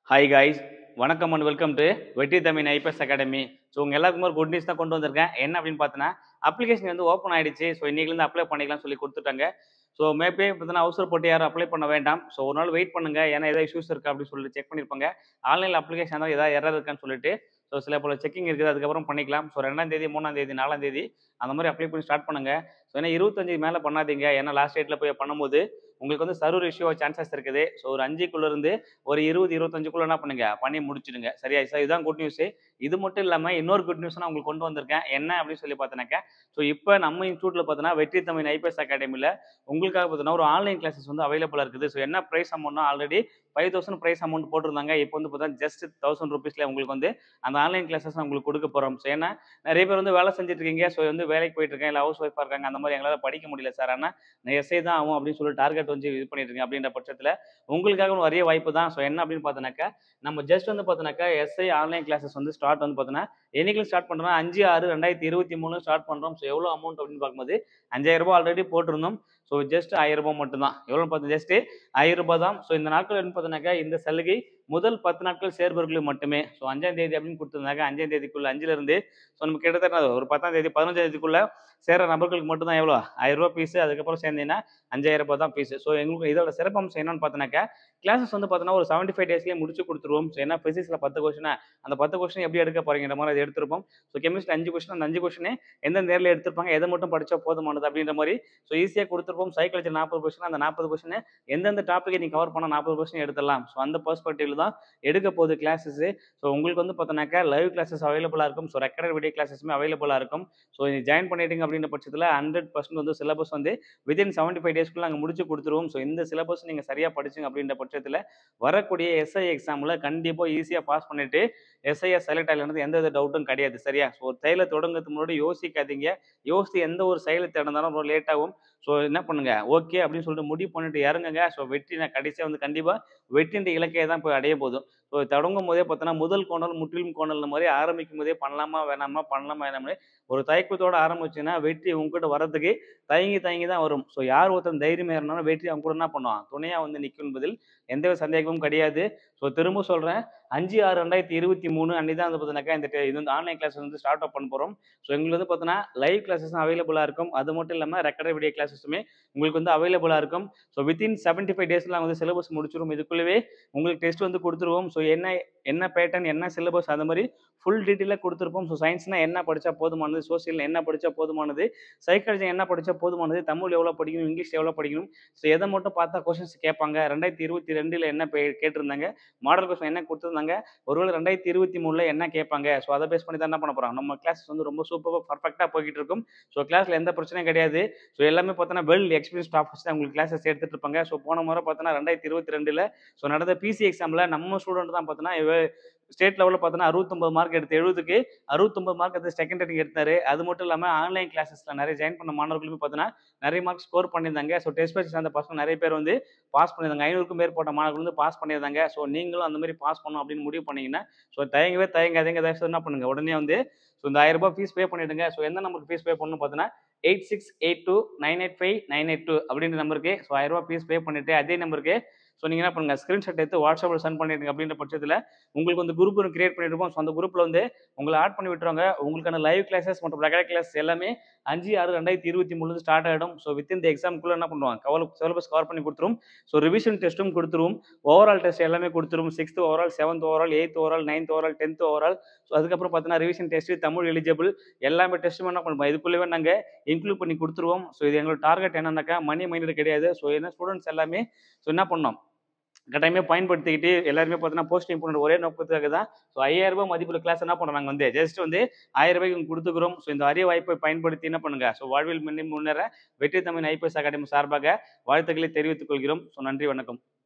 hi guys வணக்கம் and welcome to Vetri Tamil IPS academy so உங்கள் எல்லாருக்கும் ஒரு குட் நியூஸ் தான் கொண்டு வந்திருக்கேன் என்ன அப்படின்னு பார்த்தோன்னா அப்ளிகேஷன் வந்து ஓப்பன் ஆயிடுச்சு ஸோ இன்னைக்குலேருந்து அப்ளை பண்ணிக்கலாம் சொல்லி கொடுத்துட்டாங்க ஸோ மேபே பார்த்தீங்கன்னா அவசரப்பட்டு யாரும் அப்ளை பண்ண வேண்டாம் ஸோ ஒரு நாள் வெயிட் பண்ணுங்க ஏன்னா ஏதாவது இஷ்யூஸ் இருக்கா அப்படின்னு சொல்லிட்டு செக் பண்ணியிருப்பாங்க ஆன்லைனில் அப்ளிகேஷன் தான் ஏதாவது எரர் இருக்கான்னு சொல்லிட்டு ஸோ சில பல செக்கிங் இருக்குது அதுக்கப்புறம் பண்ணிக்கலாம் ஸோ ரெண்டாம் தேதி மூணாம் தேதி நாலாம் தேதி அந்த மாதிரி அப்ளை பண்ணி ஸ்டார்ட் பண்ணுங்க ஸோ ஏன்னா இருபத்தஞ்சு மேலே பண்ணாதீங்க ஏன்னா லாஸ்ட் டேட்டில் போய் பண்ணும்போது உங்களுக்கு வந்து சர்வர் இஷ்யூ சான்சஸ் இருக்குது ஸோ ஒரு அஞ்சுக்குள்ள இருந்து ஒரு இருபது இருபத்தஞ்சுக்குள்ள என்ன பண்ணுங்க பண்ணி முடிச்சிடுங்க சரியா சார் இதுதான் குட் நியூஸ் இது மட்டும் இல்லாமல் இன்னொரு குட் நியூஸ் நான் உங்களுக்கு கொண்டு வந்திருக்கேன் என்ன அப்படின்னு சொல்லி பார்த்தீங்கன்னாக்கா ஸோ இப்போ நம்ம இன்ஸ்டியூட்ல பார்த்தீங்கன்னா வெற்றி தமிழ் ஐபிஎஸ் அகாடமியில் உங்களுக்காக பார்த்தீங்கன்னா ஒரு ஆன்லைன் கிளாஸஸ் வந்து அவைலபிளாக இருக்குது ஸோ என்ன ப்ரைஸ் அமௌண்ட்னா already five thousand prize amount போட்டிருந்தாங்க இப்போ வந்து பார்த்தா ஜஸ்ட் தௌசண்ட் ருபீஸ்ல உங்களுக்கு வந்து அந்த ஆன்லைன் கிளாஸஸ் உங்களுக்கு கொடுக்க போகிறோம் ஸோ ஏன்னா நிறைய பேர் வந்து வேலை செஞ்சுட்டு இருக்கீங்க ஸோ வந்து வேலைக்கு போயிட்டு இருக்கேன் இல்லை ஹவுஸ் ஒய்ஃபாக இருக்காங்க அந்த மாதிரி எங்களால் படிக்க முடியல சார் ஆனால் நான் எஸ்ஐ தான் ஆகும் அப்படின்னு சொல்லி டார்கெட் வந்து இது பண்ணிட்டு இருக்கேன் அப்படின்ற பட்சத்தில் உங்களுக்காக ஒரு அரிய வாய்ப்பு தான் ஸோ என்ன அப்படின்னு பார்த்தோன்னாக்கா நம்ம ஜஸ்ட் வந்து பார்த்தோன்னாக்கா எஸ்ஐ ஆன்லைன் கிளாஸஸ் வந்து ஸ்டார்ட் வந்து பார்த்தோன்னா என்னைக்கு ஸ்டார்ட் பண்ணுறோம் அஞ்சு ஆறு ரெண்டாயிரத்தி இருபத்தி மூணு ஸ்டார்ட் பண்ணுறோம் ஸோ எவ்வளோ அமௌண்ட் அப்படின்னு பார்க்கும்போது அஞ்சாயிரம் ரூபாய் ஆல்ரெடி போட்டிருந்தோம் ஸோ ஜஸ்ட் ஆயிரம் ரூபாய் மட்டும்தான் எவ்வளோ பார்த்து ஜஸ்ட் ஆயிரம் ரூபாய் தான் ஸோ இந்த நாட்கள் என்ன பார்த்தோன்னாக்கா இந்த சலுகை முதல் பத்து நாட்கள் சேர்பவர்களுக்கு மட்டுமே ஸோ அஞ்சாம் தேதி அப்படின்னு கொடுத்துருந்தாங்க அஞ்சாம் தேதிக்குள்ள அஞ்சுல இருந்து ஸோ நம்ம கிட்டத்தட்ட ஒரு பத்தாம் தேதி பதினஞ்சாம் தேதிக்குள்ள சேர நபர்களுக்கு மட்டும் தான் எவ்வளோ ஆயிரம் ரூபாய் ஃபீஸ் அதுக்கப்புறம் சேர்ந்தீங்கன்னா அஞ்சாயிரம் ரூபாய் தான் ஃபீஸ் ஸோ எங்களுக்கு இதோட சிறப்பம்சம் என்னன்னு பார்த்தோன்னாக்கா கிளாஸஸ் வந்து பார்த்தோன்னா ஒரு செவன்ட்டி ஃபைவ் டேஸ்லேயே முடிச்சு கொடுத்துருவோம் ஸோ ஏன்னா ஃபிசிக்ஸில் பத்து கொஸ்டினா அந்த பத்து கொஸ்டின் எப்படி எடுக்க போறீங்கிற மாதிரி அதை எடுத்திருப்போம் ஸோ கெமிஸ்ட்ரி அஞ்சு கொஸ்டின் அந்த அஞ்சு கொஸ்டினே எந்த நேரில் எடுத்திருப்பாங்க எதை மட்டும் படிச்சா போதுமானது அப்படின்ற மாதிரி ஸோ ஈஸியாக கொடுத்துருப்போம் சைக்காலஜி நாற்பது கொஸ்டின் அந்த நாற்பது கொஸ்டின் எந்தெந்த டாப்பிக்கை நீ கவர் பண்ண நாற்பது கொஸ்டின் எடுத்துடலாம் ஸோ அந்த பெர்ஸ்பெக்டிவ்ல தான் எடுக்க போகுது கிளாஸஸ் ஸோ உங்களுக்கு வந்து பார்த்தோன்னாக்கா லைவ் கிளாஸஸ் அவைலபிளாக இருக்கும் ஸோ ரெக்கார்டட் வீடியோ கிளாஸஸுமே அவைலபிளாக இருக்கும் ஸோ நீ ஜாயின் பண்ணிட்டீங்க அப்படின்ற பட்சத்தில் ஹண்ட்ரட் பர்சன்ட் வந்து சிலபஸ் வந்து வித்தின் செவன்ட்டி ஃபைவ் டேஸ்க்குள்ள நாங்கள் முடிச்சு கொடுத்துருவோம் ஸோ இந்த சிலபஸ் நீங்கள் சரியாக படிச்சுங்க அப்படின்ற பட்சத்தில் வரக்கூடிய எஸ்ஐ எக்ஸாமில் கண்டிப்பாக ஈஸியாக பாஸ் பண்ணிட்டு எஸ்ஐஎஸ் செலக்ட் ஆகலன்றது எந்த வித டவுட்டும் கிடையாது சரியா ஸோ ஒரு செயலை தொடங்குறதுக்கு முன்னாடி யோசிக்காதீங்க யோசித்து எந்த ஒரு செயலை திறந்தாலும் ரொம்ப லேட் ஆகும் ஸோ என்ன பண்ணுங்க ஓகே அப்படின்னு சொல்லிட்டு முடிவு பண்ணிட்டு இறங்குங்க ஸோ வெற்றி நான் கடைசியாக வந்து கண்டிப்பாக வெற்றின்ற இலக்கையை தான் போய் அடைய போதும் ஸோ தொடங்கும் போதே பார்த்தோன்னா முதல் கோணல் முற்றிலும் கோணல் மாதிரி ஆரம்பிக்கும் போதே பண்ணலாமா வேணாமா பண்ணலாமா வேணாமே ஒரு தயக்கத்தோட ஆரம்பிச்சுன்னா வெற்றி உங்ககிட்ட வர்றதுக்கு தயங்கி தயங்கி தான் வரும் ஸோ யார் ஒருத்தன் தைரியம் ஏறினாலும் வெற்றி அவங்க கூட என்ன பண்ணுவான் துணையாக வந்து நிற்கும் என்பதில் எந்த ஒரு சந்தேகமும் கிடையாது ஸோ திரும்ப சொல்கிறேன் அஞ்சு ஆறு ரெண்டாயிரத்தி இருபத்தி மூணு அன்னைக்கு தான் வந்து பார்த்தீங்கன்னாக்கா இந்த te- இது வந்து ஆன்லைன் கிளாஸ் வந்து ஸ்டார்ட் அப் பண்ண போகிறோம் ஸோ எங்களுக்கு வந்து பார்த்தோன்னா லைவ் கிளாஸஸும் அவைலபிளாக இருக்கும் அது மட்டும் இல்லாமல் ரெக்கார்டட் வீடியோ கிளாஸஸுமே உங்களுக்கு வந்து அவைலபிளாக இருக்கும் ஸோ வித்தின் செவன்ட்டி ஃபைவ் டேஸில் நாங்கள் வந்து சிலபஸ் முடிச்சிருவோம் இதுக்குள்ளவே உங்களுக்கு டெஸ்ட் வந்து கொடுத்துருவோம் ஸோ என்ன என்ன பேட்டர்ன் என்ன சிலபஸ் அந்த மாதிரி ஃபுல் டீட்டெயிலாக கொடுத்துருப்போம் ஸோ சயின்ஸ்னால் என்ன படித்தா போதுமானது சோசியல் என்ன படித்தா போதுமானது சைக்காலஜி என்ன படித்தா போதுமானது தமிழ் எவ்வளோ படிக்கணும் இங்கிலீஷ் எவ்வளோ படிக்கணும் ஸோ எதை மட்டும் பார்த்தா கொஷின்ஸ் கேட்பாங்க ரெண்டாயிரத்தி இருபத்தி ரெண்டில் என்ன பே கேட்டிருந்தாங்க மாடல் கொஸ்டின் என்ன கொடுத்துருந்தாங்க ஒருவேளை ரெண்டாயிரத்தி இருபத்தி மூணில் என்ன கேட்பாங்க ஸோ அதை பேஸ் பண்ணி தான் என்ன பண்ண போகிறோம் நம்ம கிளாஸ் வந்து ரொம்ப சூப்பராக பர்ஃபெக்டாக போய்கிட்டு இருக்கும் ஸோ கிளாஸில் எந்த பிரச்சனையும் கிடையாது ஸோ எல்லாமே பார்த்தோன்னா வெல் எக்ஸ்பீரியன்ஸ் ஸ்டாஃப்ஸ் தான் உங்களுக்கு கிளாஸஸ் எடுத்துட்டு இருப்பாங்க ஸோ போன முறை பார்த்தோன்னா ரெண்டாயிரத்தி இருபத்தி ரெண்டில் ஸோ நடந்த பிசி எக்ஸாமில் நம்ம ஸ்டூடெண்ட் தான் பார்த்தோன்னா ஸ்டேட் லெவலில் பார்த்தோன்னா அறுபத்தொம்பது மார்க் எடுத்து எழுபதுக்கு அறுபத்தொம்பது மார்க் எடுத்து செகண்ட் ரேட்டிங் எடுத்தாரு அது மட்டும் இல்லாமல் ஆன்லைன் கிளாஸஸில் நிறைய ஜாயின் பண்ண மாணவர்களுமே பார்த்தோன்னா நிறைய மார்க் ஸ்கோர் பண்ணியிருந்தாங்க ஸோ டெஸ்ட் பேச்சு அந்த பசங்க நிறைய பேர் வந்து பாஸ் பண்ணியிருந்தாங்க ஐநூறுக்கும் மேற்பட்ட மாணவர்கள் வந்து பாஸ் பண்ணியிருந்தாங்க ஸோ நீங்களும் அந்த மாதிரி பாஸ் பண்ணணும் அப்படின்னு முடிவு பண்ணீங்கன்னா ஸோ தயங்கவே தயங்காதீங்க தயவு செய்து என்ன பண்ணுங்க உடனே வந்து ஸோ இந்த ஆயிரம் ரூபாய் ஃபீஸ் பே பண்ணிடுங்க ஸோ எந்த நம்பருக்கு ஃபீஸ் பே பண்ணணும் பார்த்தீங்கன்னா eight six eight two nine eight five nine eight two அப்படின்ற நம்பருக்கு ஸோ ஆயிரம் ரூபாய் ஃபீஸ் பே பண்ணிட்டு அதே நம்பருக்கு ஸோ நீங்கள் என்ன பண்ணுங்க ஸ்க்ரீன்ஷாட் எடுத்து வாட்ஸ்அப்பில் சென்ட் பண்ணிடுங்க அப்படின்ற பட்சத்தில் உங்களுக்கு வந்து குரூப் ஒன்று கிரியேட் பண்ணிருப்போம் ஸோ அந்த குரூப்பில் வந்து உங்களை ஆட் பண்ணி விட்டுருவாங்க உங்களுக்கான லைவ் கிளாஸஸ் மற்றும் ரெக்கார்ட் கிளாஸ் எல்லாமே அஞ்சு ஆறு ரெண்டாயிரத்தி இருபத்தி மூணு ஸ்டார்ட் ஆகிடும் ஸோ வித்தின் த எக்ஸாம்குள்ளே என்ன பண்ணுவாங்க கவல் சிலபஸ் கவர் பண்ணி கொடுத்துரும் ஸோ ரிவிஷன் டெஸ்ட்டும் கொடுத்துரும் ஓவரால் டெஸ்ட் எல்லாமே கொடுத்துரும் sixth overall seventh overall eighth overall ninth overall tenth overall so அதுக்கப்புறம் பார்த்தீங்கன்னா ரிவிஷன் டெஸ்ட் தமிழ் எலிஜிபிள் எல்லாமே டெஸ்ட்டும் என்ன பண்ணுவோம் இதுக்குள்ளேயே நாங்கள் இன்க்ளூட் பண்ணி கொடுத்துருவோம் ஸோ இது எங்களோட டார்கெட் என்னன்னாக்கா மணி மைண்டட் கிடையாது ஸோ என்ன ஸ்டூடெண்ட்ஸ் எல்லாமே ஸோ என்ன பண்ணோம் கட்டாயமே பயன்படுத்திக்கிட்டு எல்லாருமே பார்த்தீங்கன்னா போஸ்ட் இம்ப்ரூவ் ஒரே நோக்கத்துக்காக தான் ஸோ ஐயாயிரம் ரூபாய் மதிப்புள்ள கிளாஸ் என்ன பண்ணுறோம் நாங்கள் வந்து ஜஸ்ட் வந்து ஆயிரம் ரூபாய்க்கு உங்களுக்கு கொடுத்துக்கிறோம் ஸோ இந்த அரிய வாய்ப்பை பயன்படுத்தி என்ன பண்ணுங்க ஸோ வாழ்வில் முன்னே முன்னேற வெற்றி தமிழ் ஐபிஎஸ் அகாடமி சார்பாக வாழ்த்துக்களை தெரிவித்துக் கொள்கிறோம் ஸோ நன்றி வணக்கம்